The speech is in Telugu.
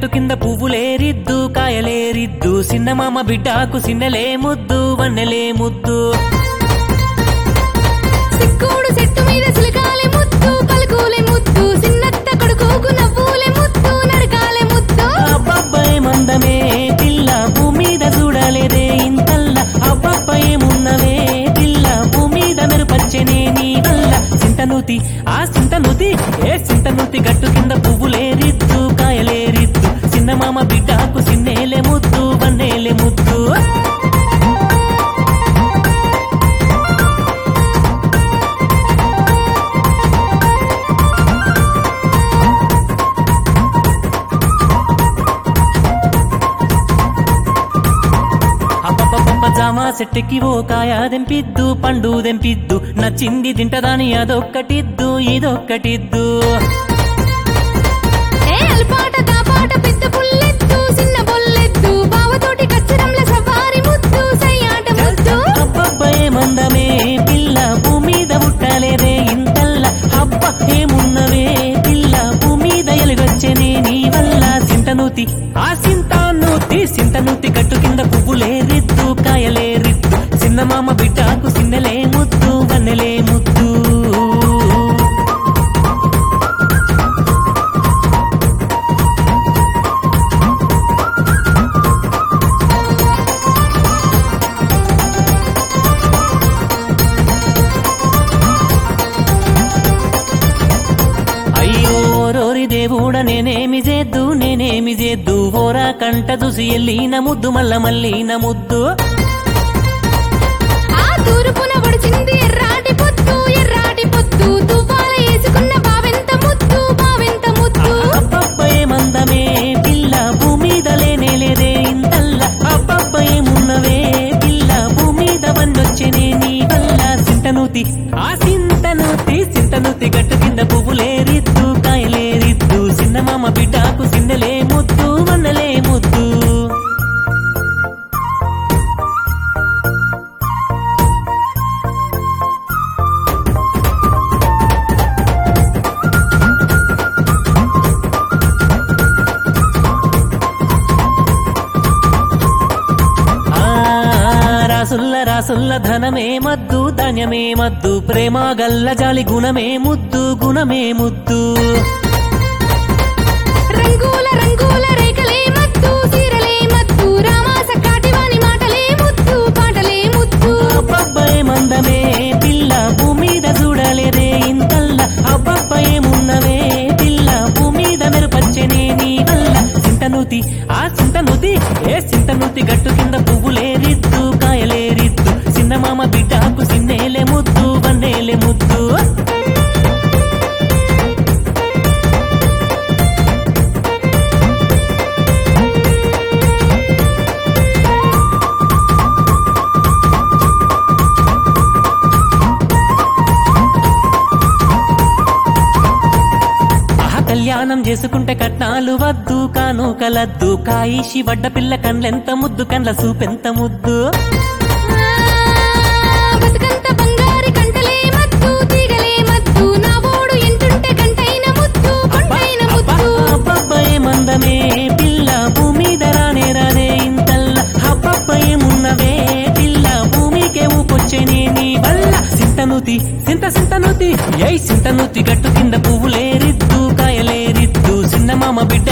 గట్టు కింద పువ్వులేరిద్దు కాయలేరిద్దు సిన్నమామ బిడ్డకు సిన్నలే ముద్దు వన్నెలే ముద్దు సిక్కుడు చెట్టు మీద సిలకాలే ముద్దు పలుకులే ముద్దు చిన్నత్త కొడుకు నవ్వులే ముద్దు నడకాలే ముద్దు అబ్బాయి మందమే పిల్ల భూమి మీద చూడలేదే ఇంతల్ల అబ్బాయి మున్నవే పిల్ల భూమి మీద మెరుపచ్చనే నీ వల్ల చింతనూతి ఆ చింతనూతి ఏ చింతనూతి గట్టు కింద పువ్వులేరిద్దు కాయలేరిద్దు చిన్నమామ బిడ్డకు సిన్నేలే ముద్దు వన్నేలే ముద్దు అప్పప్ప జామ చెట్టుకి ఓ కాయ దెంపిద్దు పండు దెంపిద్దు నచ్చింది తింటదాని అదొక్కటిద్దు ఇదొక్కటిద్దు ఏ అల్పాట తాపాట పెద్ద పుల్లెత్తు చిన్న బొల్లెత్తు బావతోటి కచ్చరంల సవారి ముద్దు సయ్యాట ముద్దు అబ్బబ్బే మందమే పిల్ల భూమి మీద పుట్టలేదే ఇంతల్ల అబ్బ ఏమున్నవే పిల్ల భూమి మీద ఎలుగొచ్చనే నీ వల్ల సింతనూతి ఆ సింతానూతి సింతనూతి గట్టు కింద పువ్వులేరిద్దు కాయలేరిద్దు చిన్నమామ బిడ్డకు సిన్నలే ముద్దు వన్నెలే ముద్దు అయ్యో రోరి దేవుడ నేనేమి చేద్దు నేనేమి చేద్దు ఓరా కంట చూసి ఎల్లిన ముద్దు మల్ల మల్లిన ముద్దు ఆ తూర్పున పడిచింది ఎర్రాటి పొత్తు ఎర్రాటి పొత్తు తువ్వాల వేసుకున్న బావెంత ముద్దు బావెంత ముద్దు అబ్బబ్బే మందమే పిల్ల భూమిద లేనే లేదే ఇంతల్ల అబ్బబ్బే మున్నవే పిల్ల భూమిద వన్నొచ్చనే నీ వల్ల సింతనూతి ఆ సింతనూతి సింతనూతి గట్టు కింద పువ్వులేరిద్దు కాయలేరిద్దు చిన్నమామ బిడ్డకు సిన్నలే ముద్దు వన్నలే ముద్దు ఆ రాసుల్ల రాసుల్ల ధనమే మద్దు ధాన్యమే మద్దు ప్రేమ గల్ల జాలి గుణమే ముద్దు గుణమే ముద్దు రంగుల రంగుల రేఖలే మత్తు సీరలే మత్తు రామాస కాటివాని మాటలే ముత్తు పాటలే ముత్తు అబ్బబ్బే మందమే పిల్ల భూమిద చూడలేదే ఇంతల్ల అబ్బబ్బే మున్నవే పిల్ల భూమిద మెరుపచ్చనే నీ వల్ల చింతనూతి ఆ చింతనూతి ఏ చింతనూతి గట్టు కింద పువ్వులేరిద్దు కాయలేరిద్దు చిన్నమామ బిడ్డకు సిన్నేలే ముద్దు వన్నేలే ముద్దు ఆ కళ్యాణం చేసుకుంటే కట్నాలు వద్దు కాను కలద్దు కాయిషి వడ్డ పిల్ల కండ్లెంత ముద్దు కండ్ల సూపెంత ముద్దు ఆ, బతుకంత బంగారి కంటలే మత్తు తీగలే మత్తు నా ఓడు ఎంటుంటే గంటైన ముత్తు కొండైన ముత్తు అబ్బబ్బే మందమే పిల్ల భూమి రానే రానే ఇంతల్ల అబ్బబ్బే మున్నవే పిల్ల భూమికే ఊపొచ్చనే నీ వల్ల సింతనూతి సింత సింతనూతి ఏయ్ సింతనూతి గట్టు కింద పువ్వులేరిద్దు కాయలేరిద్దు చిన్నమామ బిడ్డ